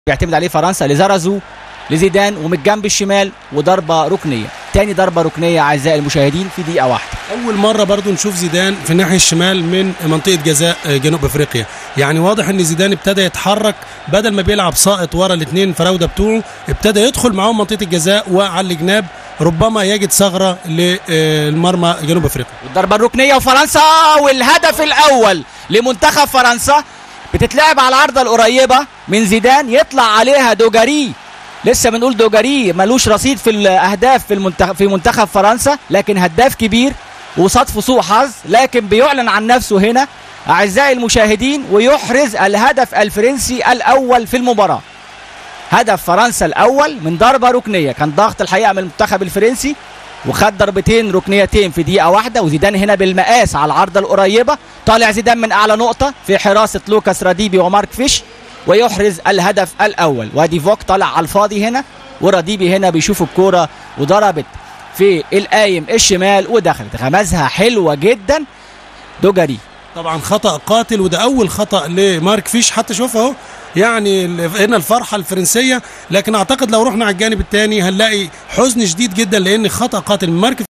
بيعتمد عليه فرنسا لزرزو لزيدان ومن الجنب الشمال وضربه ركنيه تاني ضربه ركنيه اعزائي المشاهدين في دقيقه واحده اول مره برضو نشوف زيدان في الناحيه الشمال من منطقه جزاء جنوب افريقيا يعني واضح ان زيدان ابتدى يتحرك بدل ما بيلعب ساقط ورا الاثنين فراوده بتوعه ابتدى يدخل معاهم منطقه الجزاء وعلى الجناب ربما يجد ثغره للمرمى جنوب افريقيا والضربه الركنيه وفرنسا والهدف الاول لمنتخب فرنسا بتتلعب على العارضه القريبه من زيدان يطلع عليها دوجاري لسه بنقول دوجاري ملوش رصيد في الاهداف في المنتخب في منتخب فرنسا لكن هداف كبير وصدفه سوء حظ لكن بيعلن عن نفسه هنا اعزائي المشاهدين ويحرز الهدف الفرنسي الاول في المباراه هدف فرنسا الاول من ضربه ركنيه كان ضغط الحقيقه من المنتخب الفرنسي وخد ضربتين ركنيتين في دقيقه واحده وزيدان هنا بالمقاس على العارضه القريبه طالع زيدان من اعلى نقطه في حراسه لوكاس راديبي ومارك فيش ويحرز الهدف الاول وادي فوك طالع على الفاضي هنا وراديبي هنا بيشوف الكوره وضربت في القايم الشمال ودخلت غمزها حلوه جدا دوجاري طبعا خطا قاتل وده اول خطا لمارك فيش حتى شوف اهو يعني هنا الفرحه الفرنسيه لكن اعتقد لو رحنا على الجانب الثاني هنلاقي حزن شديد جدا لان خطا قاتل من مارك